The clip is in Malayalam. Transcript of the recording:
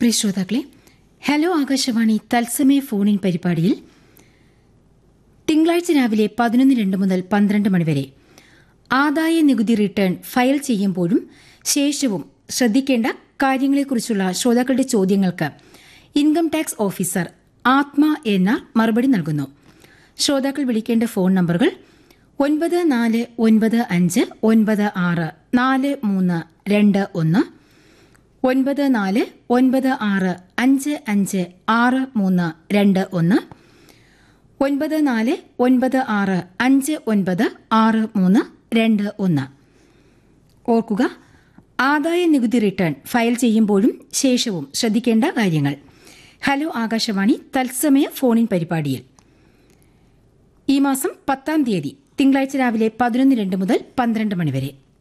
പ്രിയ ശ്രോതാക്കളെ ഹലോ ആകാശവാണി തത്സമയ ഫോണിൻ പരിപാടിയിൽ തിങ്കളാഴ്ച രാവിലെ പതിനൊന്ന് രണ്ട് മുതൽ പന്ത്രണ്ട് മണിവരെ ആദായ നികുതി റിട്ടേൺ ഫയൽ ചെയ്യുമ്പോഴും ശേഷവും ശ്രദ്ധിക്കേണ്ട കാര്യങ്ങളെക്കുറിച്ചുള്ള ശ്രോതാക്കളുടെ ചോദ്യങ്ങൾക്ക് ഇൻകം ടാക്സ് ഓഫീസർ ആത്മ എന്ന മറുപടി നൽകുന്നു ശ്രോതാക്കൾ വിളിക്കേണ്ട ഫോൺ നമ്പറുകൾ ഒൻപത് നാല് ഒൻപത് അഞ്ച് ഒൻപത് ആറ് നാല് മൂന്ന് രണ്ട് ഒന്ന് ഒൻപത് നാല് ഒൻപത് ആറ് അഞ്ച് അഞ്ച് ആറ് മൂന്ന് രണ്ട് ഒന്ന് ഒൻപത് നാല് ഒൻപത് ആറ് അഞ്ച് ഒൻപത് ആറ് മൂന്ന് രണ്ട് ഒന്ന് ഓർക്കുക ആദായ നികുതി റിട്ടേൺ ഫയൽ ചെയ്യുമ്പോഴും ശേഷവും ശ്രദ്ധിക്കേണ്ട കാര്യങ്ങൾ ഹലോ ആകാശവാണി തത്സമയ ഫോണിൻ പരിപാടിയിൽ ഈ മാസം പത്താം തീയതി തിങ്കളാഴ്ച രാവിലെ പതിനൊന്ന് രണ്ട് മുതൽ പന്ത്രണ്ട് മണിവരെ